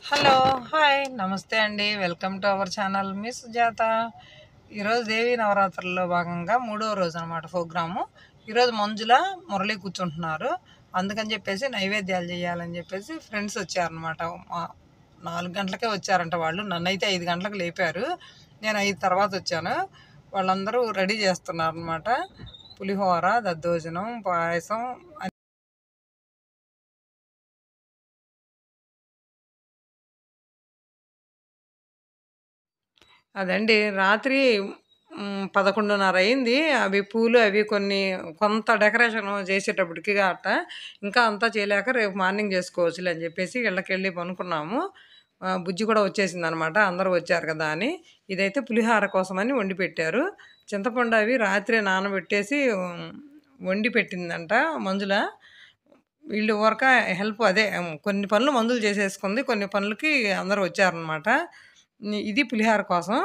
Hello hi నమస్తే అండి welcome to our channel మీ సుజాత ఈరోజు దేవి నవరాత్రుల్లో భాగంగా మూడో రోజు అనమాట ప్రోగ్రాము ఈరోజు మంజుల మురళి కూర్చుంటున్నారు అందుకని చెప్పేసి నైవేద్యాలు చేయాలని చెప్పేసి ఫ్రెండ్స్ వచ్చారనమాట నాలుగు గంటలకే వచ్చారంట వాళ్ళు నన్ను అయితే ఐదు గంటలకు లేపారు నేను ఐదు తర్వాత వచ్చాను వాళ్ళందరూ రెడీ చేస్తున్నారు అనమాట పులిహోర దద్దోజనం పాయసం అదండి రాత్రి మ్, పదకొండున్నర అయింది అవి పూలు అవి కొన్ని కొంత డెకరేషన్ చేసేటప్పటికి అట్ట ఇంకా అంతా చేయలేక రేపు మార్నింగ్ చేసుకోవచ్చులే అని చెప్పేసి ఇళ్ళకి వెళ్ళి పనుకున్నాము ఆ, బుజ్జి కూడా వచ్చేసింది అనమాట అందరూ వచ్చారు కదా అని ఇదైతే పులిహార కోసమని వండి పెట్టారు చింతపండు అవి రాత్రి నానబెట్టేసి ఉమ్, వండి పెట్టిందంట మంజుల వీళ్ళు వరక హెల్ప్ అదే ఉమ్, కొన్ని పనులు మందులు చేసేసుకుంది కొన్ని పనులకి అందరూ వచ్చారనమాట ఇది పులిహార కోసం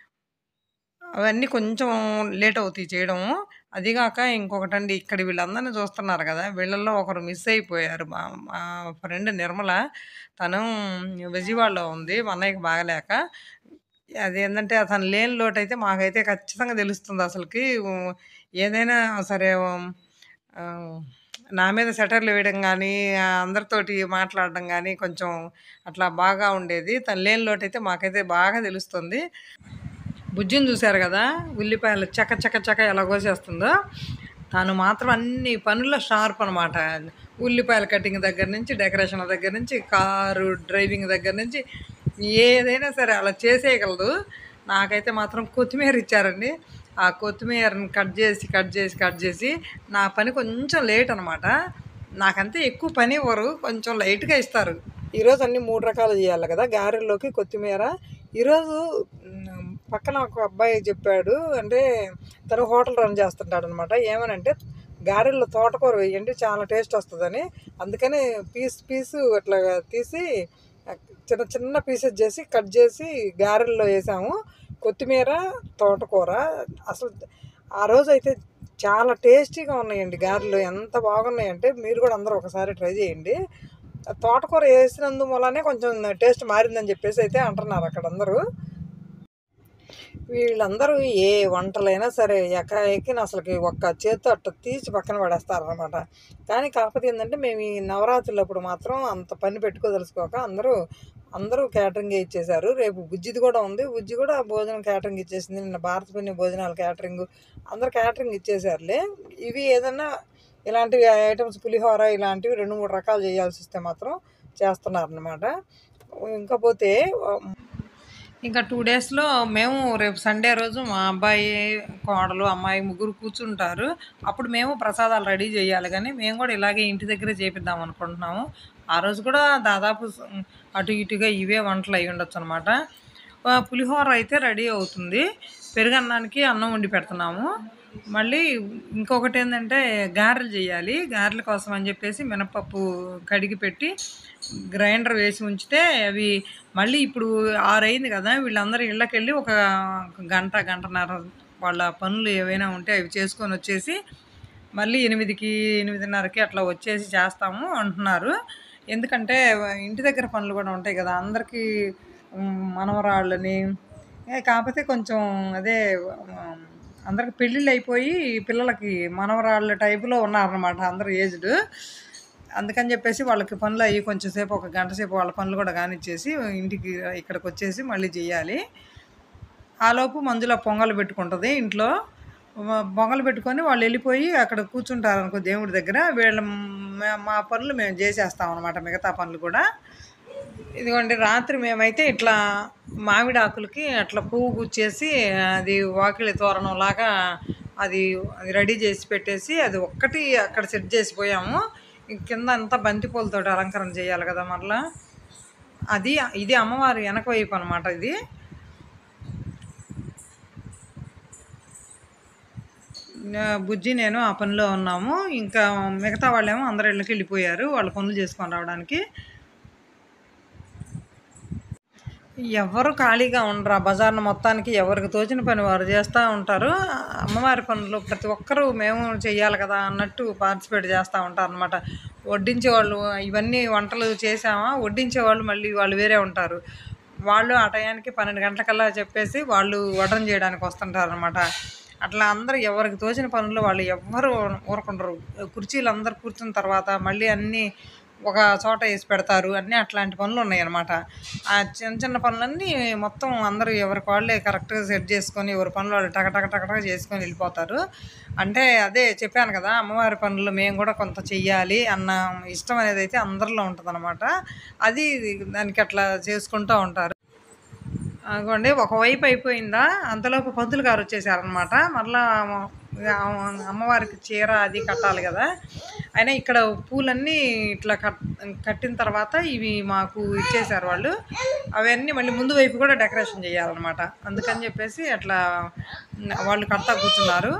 అవన్నీ కొంచెం లేట్ అవుతాయి చేయడము అదిగాక ఇంకొకటండి ఇక్కడ వీళ్ళందరినీ చూస్తున్నారు కదా వీళ్ళల్లో ఒకరు మిస్ అయిపోయారు మా మా ఫ్రెండ్ నిర్మల తను విజయవాడలో ఉంది మా అన్నయ్యకి బాగలేక అదేంటంటే అతను లేని లోటు అయితే మాకైతే ఖచ్చితంగా తెలుస్తుంది అసలుకి ఉమ్, ఏదైనా సరే ఉమ్, ఆ, నా మీద సెటర్లు వేయడం కానీ అందరితోటి మాట్లాడడం కానీ కొంచెం అట్లా బాగా ఉండేది తను లేని లోటు అయితే మాకైతే బాగా తెలుస్తుంది బుజ్జిని చూశారు కదా ఉల్లిపాయలు చక చక చక ఎలా కోసేస్తుందో తను మాత్రం అన్ని పనుల్లో షార్ప్ అనమాట ఉల్లిపాయల కటింగ్ దగ్గర నుంచి డెకరేషన్ దగ్గర నుంచి కారు డ్రైవింగ్ దగ్గర నుంచి ఏదైనా సరే అలా చేసేయగలదు నాకైతే మాత్రం కొత్తిమీర ఇచ్చారండి ఆ కొత్తిమీరని కట్ చేసి కట్ చేసి కట్ చేసి నా పని కొంచెం లేట్ అనమాట నాకంతే ఎక్కువ పని ఇవ్వరు కొంచెం లైట్గా ఇస్తారు ఈరోజు అన్ని మూడు రకాలు చేయాలి కదా గారెల్లోకి కొత్తిమీర ఈరోజు మ్, పక్కన ఒక అబ్బాయి చెప్పాడు అంటే తను హోటల్ రన్ చేస్తుంటాడు అనమాట ఏమనంటే గారెల్లో తోటకూర వేయండి చాలా టేస్ట్ వస్తుందని అందుకని పీస్ పీసు అట్లా తీసి చిన్న చిన్న పీసెస్ చేసి కట్ చేసి గారెల్లో వేసాము కొత్తిమీర తోటకూర అసలు ఆ రోజు అయితే చాలా టేస్టీగా ఉన్నాయండి గారెలు ఎంత బాగున్నాయంటే మీరు కూడా అందరూ ఒకసారి ట్రై చేయండి ఆ తోటకూర వేసినందు వల్లనే కొంచెం టేస్ట్ మారిందని చెప్పేసి అయితే అంటున్నారు అక్కడ అందరూ వీళ్ళందరూ ఏ వంటలైనా సరే ఎకాఎకిన అసలుకి ఒక్క చేత్తో అట్ట తీసి పక్కన పడేస్తారనమాట కానీ కాకపోతే ఏంటంటే మేము ఈ నవరాత్రులప్పుడు మాత్రం అంత పని పెట్టుకోదలుచుకోక అందరూ అందరూ క్యాటరింగ్ ఇచ్చేశారు రేపు బుజ్జిది కూడా ఉంది బుజ్జి కూడా భోజనం క్యాటరింగ్ ఇచ్చేసింది నిన్న భారత పుణ్య భోజనాలు క్యాటరింగ్ అందరు క్యాటరింగ్ ఇచ్చేసారులే ఇవి ఏదన్నా ఇలాంటివి ఐటమ్స్ పులిహోర ఇలాంటివి రెండు మూడు రకాలు చేయాల్సి వస్తే మాత్రం చేస్తున్నారనమాట ఇంకా పోతే ఇంకా టూ డేస్లో మేము రేపు సండే రోజు మా అబ్బాయి కోడలు అమ్మాయి ముగ్గురు కూర్చుంటారు అప్పుడు మేము ప్రసాదాలు రెడీ చేయాలి కానీ మేము కూడా ఇలాగే ఇంటి దగ్గరే చేపిద్దాం అనుకుంటున్నాము ఆ రోజు కూడా దాదాపు స- అటు ఇటుగా ఇవే వంటలు అయి ఉండొచ్చు అనమాట పులిహోర అయితే రెడీ అవుతుంది పెరుగన్నానికి అన్నం వండి పెడుతున్నాము మళ్ళీ ఇంకొకటి ఏంటంటే గారెలు చేయాలి గారెల కోసం అని చెప్పేసి మినపప్పు కడిగి పెట్టి గ్రైండర్ వేసి ఉంచితే అవి మళ్ళీ ఇప్పుడు ఆరు అయింది కదా వీళ్ళందరూ ఇళ్ళకి వెళ్ళి ఒక గంట గంటన్నర వాళ్ళ పనులు ఏవైనా ఉంటే అవి చేసుకొని వచ్చేసి మళ్ళీ ఎనిమిదికి ఎనిమిదిన్నరకి అట్లా వచ్చేసి చేస్తాము అంటున్నారు ఎందుకంటే ఇంటి దగ్గర పనులు కూడా ఉంటాయి కదా అందరికీ ఉమ్, మనవరాళ్ళని ఏ, కాకపోతే కొంచెం అదే ఉమ్, అందరికి పెళ్ళిళ్ళు అయిపోయి పిల్లలకి మనవరాళ్ళ టైపులో ఉన్నారనమాట అందరు ఏజ్డ్ అందుకని చెప్పేసి వాళ్ళకి పనులు అయ్యి కొంచెం సేపు ఒక గంట సేపు వాళ్ళ పనులు కూడా కానిచ్చేసి ఇంటికి ఇక్కడికి వచ్చేసి మళ్ళీ చేయాలి ఆలోపు మందులో పొంగలు పెట్టుకుంటుంది ఇంట్లో మ- పొంగలు పెట్టుకొని వాళ్ళు వెళ్ళిపోయి అక్కడ కూర్చుంటారు అనుకో దేవుడి దగ్గర వీళ్ళ మ- మా పనులు మేము చేసేస్తాం అనమాట మిగతా పనులు కూడా ఇదిగోండి రాత్రి మేమైతే ఇట్లా మామిడి ఆకులకి అట్లా పువ్వు గుచ్చేసి అది వాకిలి తోరణం లాగా అది అది రెడీ చేసి పెట్టేసి అది ఒక్కటి అక్కడ సెట్ చేసిపోయాము ఇంక కింద అంతా బంతి పూలతోటి అలంకరణ చేయాలి కదా మరలా అది ఇది అమ్మవారి వెనక వైపు అనమాట ఇది నా బుజ్జి నేను ఆ పనిలో ఉన్నాము ఇంకా మిగతా వాళ్ళేమో అందరు ఇళ్ళకి వెళ్ళిపోయారు వాళ్ళ పనులు చేసుకొని రావడానికి ఎవరు ఖాళీగా ఉండరు ఆ బజార్ను మొత్తానికి ఎవరికి తోచిన పని వారు చేస్తూ ఉంటారు అమ్మవారి పనులు ప్రతి ఒక్కరూ మేము చెయ్యాలి కదా అన్నట్టు పార్టిసిపేట్ చేస్తూ ఉంటారు అనమాట వడ్డించే వాళ్ళు ఇవన్నీ వంటలు చేసామా వడ్డించే వాళ్ళు మళ్ళీ వాళ్ళు వేరే ఉంటారు వాళ్ళు ఆ టయానికి పన్నెండు గంటలకల్లా చెప్పేసి వాళ్ళు వడ్డం చేయడానికి వస్తుంటారు అనమాట అట్లా అందరూ ఎవరికి తోచిన పనులు వాళ్ళు ఎవ్వరు ఊరకుండరు కుర్చీలు అందరు కూర్చున్న తర్వాత మళ్ళీ అన్నీ ఒక చోట వేసి పెడతారు అన్నీ అట్లాంటి పనులు ఉన్నాయి అనమాట ఆ చిన్న చిన్న పనులన్నీ మొత్తం అందరూ ఎవరికి వాళ్ళే కరెక్ట్గా సెట్ చేసుకొని ఎవరి పనులు వాళ్ళు టక టక టక టక చేసుకొని వెళ్ళిపోతారు అంటే అదే చెప్పాను కదా అమ్మవారి పనులు మేము కూడా కొంత చెయ్యాలి అన్న ఇష్టం అనేది అయితే అందరిలో ఉంటుంది అది దానికి అట్లా చేసుకుంటూ ఉంటారు అదిగోండి ఒకవైపు అయిపోయిందా అంతలోపు పంతులు గారు వచ్చేసారనమాట మరలా ఆ- అమ్మవారికి చీర అది కట్టాలి కదా అయినా ఇక్కడ పూలన్నీ ఇట్లా కట్ కట్టిన తర్వాత ఇవి మాకు ఇచ్చేసారు వాళ్ళు అవన్నీ మళ్ళీ ముందు వైపు కూడా డెకరేషన్ చేయాలన్నమాట అందుకని చెప్పేసి అట్లా వాళ్ళు కడతా కూర్చున్నారు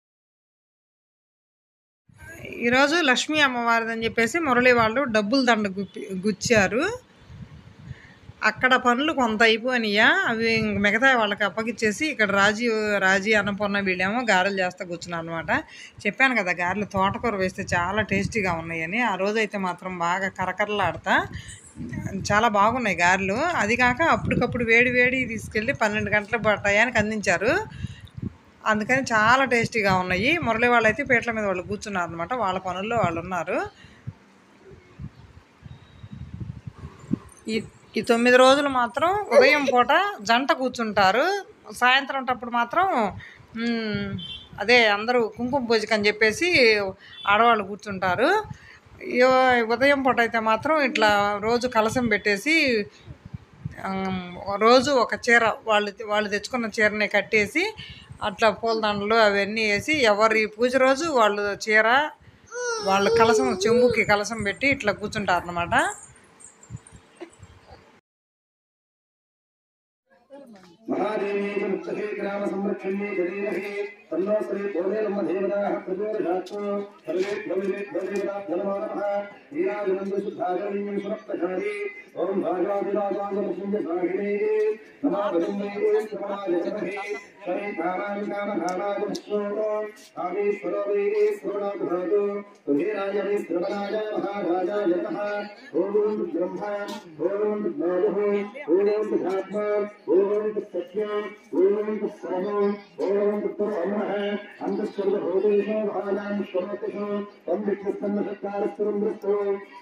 ఈరోజు లక్ష్మీ అమ్మవారిది అని చెప్పేసి మురళి వాళ్ళు డబ్బులు దండ గుప్పి గుచ్చారు అక్కడ పనులు కొంత అయిపోయినాయా అవి ఇంక మిగతా వాళ్ళకి అప్పగిచ్చేసి ఇక్కడ రాజీ రాజీ అన్నపూర్ణ వీళ్ళేమో గారెలు చేస్తా కూర్చున్నారు అనమాట చెప్పాను కదా గారెలు తోటకూర వేస్తే చాలా టేస్టీగా ఉన్నాయని ఆ రోజు అయితే మాత్రం బాగా కరకరలాడతా చాలా బాగున్నాయి గారెలు అది కాక అప్పటికప్పుడు వేడి వేడి తీసుకెళ్ళి పన్నెండు గంటల టయానికి అందించారు అందుకని చాలా టేస్టీగా ఉన్నాయి మురళి వాళ్ళు అయితే పీటల మీద వాళ్ళు కూర్చున్నారు అనమాట వాళ్ళ పనుల్లో వాళ్ళు ఉన్నారు ఈ ఈ తొమ్మిది రోజులు మాత్రం ఉదయం పూట జంట కూర్చుంటారు సాయంత్రం టప్పుడు మాత్రం మ్, అదే అందరూ కుంకుమ పూజకి అని చెప్పేసి ఆడవాళ్ళు కూర్చుంటారు ఈ ఉదయం పూట అయితే మాత్రం ఇట్లా రోజు కలసం పెట్టేసి ఆమ్, రోజు ఒక చీర వాళ్ళు వాళ్ళు తెచ్చుకున్న చీరని కట్టేసి అట్లా పూలదండలు అవన్నీ వేసి ఎవరి పూజ రోజు వాళ్ళు చీర వాళ్ళ కలసం చెంబుకి కలసం పెట్టి ఇట్లా కూర్చుంటారు అనమాట महादेवी मुक्तहे ग्राम संरक्षणे जनेरहे तन्नो श्री भोलेरम्म देवताः प्रचोदयात्मा सर्वेभ्यो विवेभ्यो देवताभ्यो नमो नमः वीराजनन्द शुद्धागरीं सुरप्रधारी ॐ भागादिराजागमसिंहसाहिने नमो गजम्मे श्रवणाय जगहे शरे कामाय कामधानाय विष्णो आमेश्वरो वे श्रवणाभ्राजो कुबेराय वे श्रवणाय महाराजाय नमः ॐ ब्रह्मा ॐ विष्णोः ॐ विधात्मा ॐ सत्यम् ॐ सर्वम् ॐ पुत्रमः अन्तःसर्वभूतेषु भागान् स्वरोतिषु तं विष्णुस्तन्नसत्कारस्तुरं दृष्टो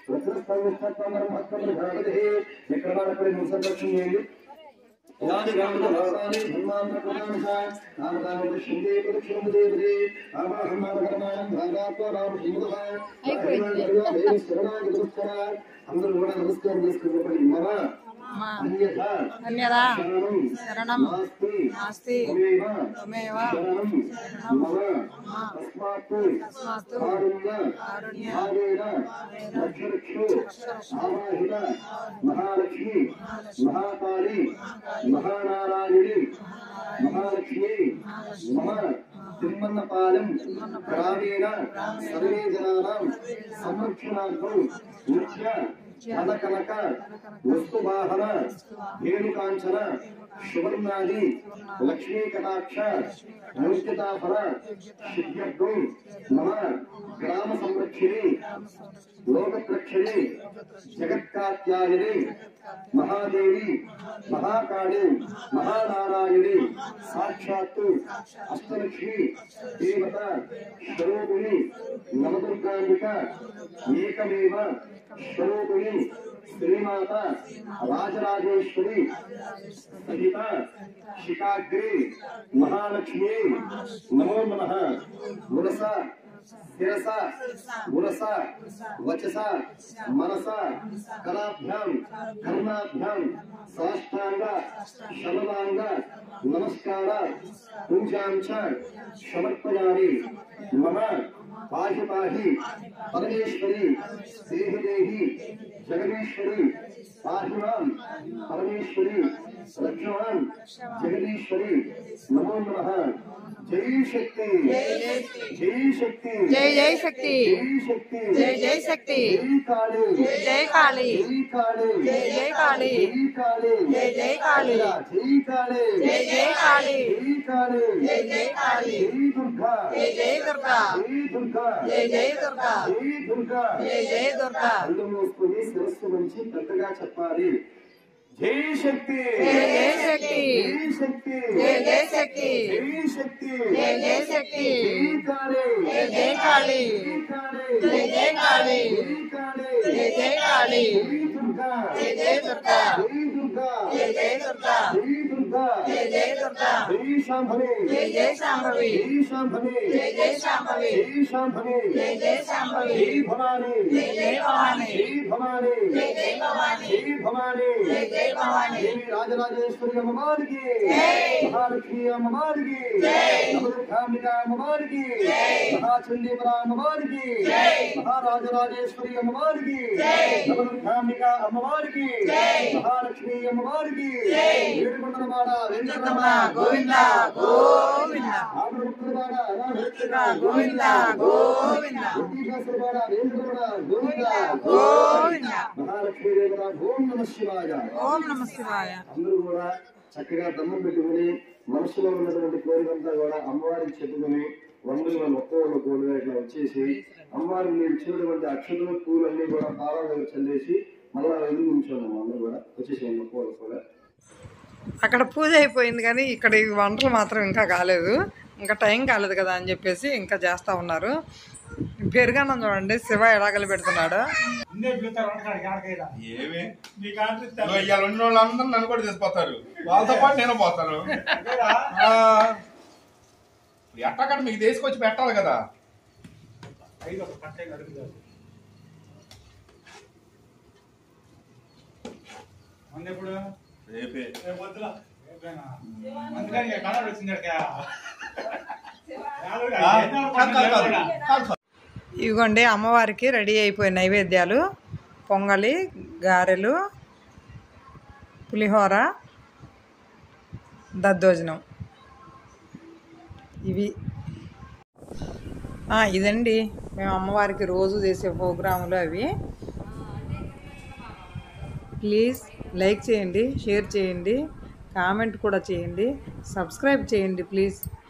रुद्रस्तन्निष्ठत्वमर्महत्वमर्भावतिः विक्रमाणपरि मुसदर्शनीयम् यानि गामदभावानि धर्मान्तरप्रदानः नामदानि दृश्यन्ते प्रदक्षिणमुदेवते आवाहनामकर्माणं भागात्वा रामशिमुदः దేవి శరణాగతి నమస్కార అందరూ కూడా నమస్కారం చేసుకున్నప్పుడు మమ అన్యథా అన్యదా శరణం శరణం నాస్తి నాస్తి త్వమేవ త్వమేవ శరణం మమ తస్మాత్ కారుణ్య భావేన రక్షరక్షు ఆవాహిత మహాలక్ష్మి మహాకాళి మహానారాయణి మహాలక్ష్మి మమ తిమ్మన్నపాలెం గ్రామీణ సర్వే జనానాం సంరక్షణార్థం నిత్య ధనకనక వస్తువాహన వేణుకాంచన సువర్ణాది లక్ష్మీ కటాక్ష నైష్టితాఫల సిద్ధ్యర్థం మమ గ్రామ సంరక్షిణి లోకరక్షిణి జగత్కాత్యాయని మహాదేవి మహాకాళి మహానారాయణి సాక్షాత్తు అష్టలక్ష్మి దేవత స్వరూపిణి నవదుర్గాంబిక ఏకమేవ స్వరూపిణి శ్రీమాత రాజరాజేశ్వరి సహిత శిఖాగ్రి మహాలక్ష్మి నమో నమ మురస శిరస మురస వచస మనస కళాభ్యాం కర్ణాభ్యాం సాష్టాంగ శమలాంగ నమస్కార పూజాంచ సమర్పయామి మమ పాహి పాహి పరమేశ్వరి దేహి దేహి జగదీశ్వరి పాహి మాం పరమేశ్వరి లక్ష్మణ్ జగదీశ్వరి నమో నమ జై శక్తి జై శక్తి జై జై శక్తి జై శక్తి జై జై శక్తి జై కాళీ జై కాళీ జై కాళీ జై జై కాళీ జై కాళీ జై జై కాళీ జై కాళీ జై జై కాళీ జై కాళీ జై జై కాళీ జై దుర్గా జై జై దుర్గా జై దుర్గా జై జై దుర్గా జై దుర్గా జై జై దుర్గా కళ్ళు మూసుకుని శిరస్సు నుంచి పెద్దగా చెప్పాలి జై శక్తి జై జై శక్తి జై శక్తి జై జై శక్తి జై శక్తి జై జై శక్తి జై కాళీ జై జై కాళీ జై కాళీ జై జై కాళీ జై కాళీ జై జై దుర్గా జై దుర్గా జై జై దుర్గా జై దుర్గా జై జై దుర్గా జై శాంభవి జై జై శాంభవి జై శాంభవి జై జై శాంభవి జై శాంభవి జై జై శాంభవి జై భవాని జై జై భవాని జై భవాని జై జై భవాని జై భవాని జై జై భవాని దేవి రాజరాజేశ్వరి అమ్మవారికి మహాలక్ష్మి అమ్మవారికి నవదుర్గాంబిక అమ్మవారికి మహాచండీపుర అమ్మవారికి మహారాజరాజేశ్వరి అమ్మవారికి నవదుర్గాంబిక అమ్మవారికి మహాలక్ష్మి అమ్మవారికి ఏడుకొండలవాడ వెంకటరమణ గోవింద గోవింద ఆకుడుముక్కులవాడ అనాథ గోవింద గోవింద వెంకటేశ్వరవాడ వెంకటరమణ గోవింద గోవింద మహాలక్ష్మి దేవత ఓం నమ శివాయ ఓం నమ శివాయ అందరూ కూడా చక్కగా దండం పెట్టుకుని మనసులో ఉన్నటువంటి కోరికంతా కూడా అమ్మవారికి చెప్పుకుని వందల మొక్కలు కోలుగా ఇట్లా వచ్చేసి అమ్మవారికి మీరు ఇచ్చినటువంటి అక్షతలు పూలు అన్ని కూడా పాదాల దగ్గర చల్లేసి మళ్ళా ఎదురు ఉంచాము అందరూ కూడా వచ్చేసేయండి మొక్కలు కూడా అక్కడ పూజ అయిపోయింది కానీ ఇక్కడ ఈ వంటలు మాత్రం ఇంకా కాలేదు ఇంకా టైం కాలేదు కదా అని చెప్పేసి ఇంకా చేస్తూ ఉన్నారు పెరుగన్నం చూడండి శివ ఎలా పెడుతున్నాడు ఏమి ఇదిగో ఇవాళ ఉన్న వాళ్ళందరూ నన్ను కూడా తీసుకుపోతారు వాళ్ళతో పాటు నేను పోతాను ఆ. ఎట్టక్కడ మీకు తీసుకొచ్చి పెట్టాలి కదా రేపే ఆ, కాదు, కాదు, కాదు. కాదు, కాదు. ఇదిగోండి అమ్మవారికి రెడీ అయిపోయిన నైవేద్యాలు పొంగలి గారెలు పులిహోర దద్దోజనం ఇవి ఆ, ఇదండి మేము అమ్మవారికి రోజు చేసే ప్రోగ్రాములు అవి ప్లీజ్ లైక్ చేయండి షేర్ చేయండి కామెంట్ కూడా చేయండి సబ్స్క్రైబ్ చేయండి ప్లీజ్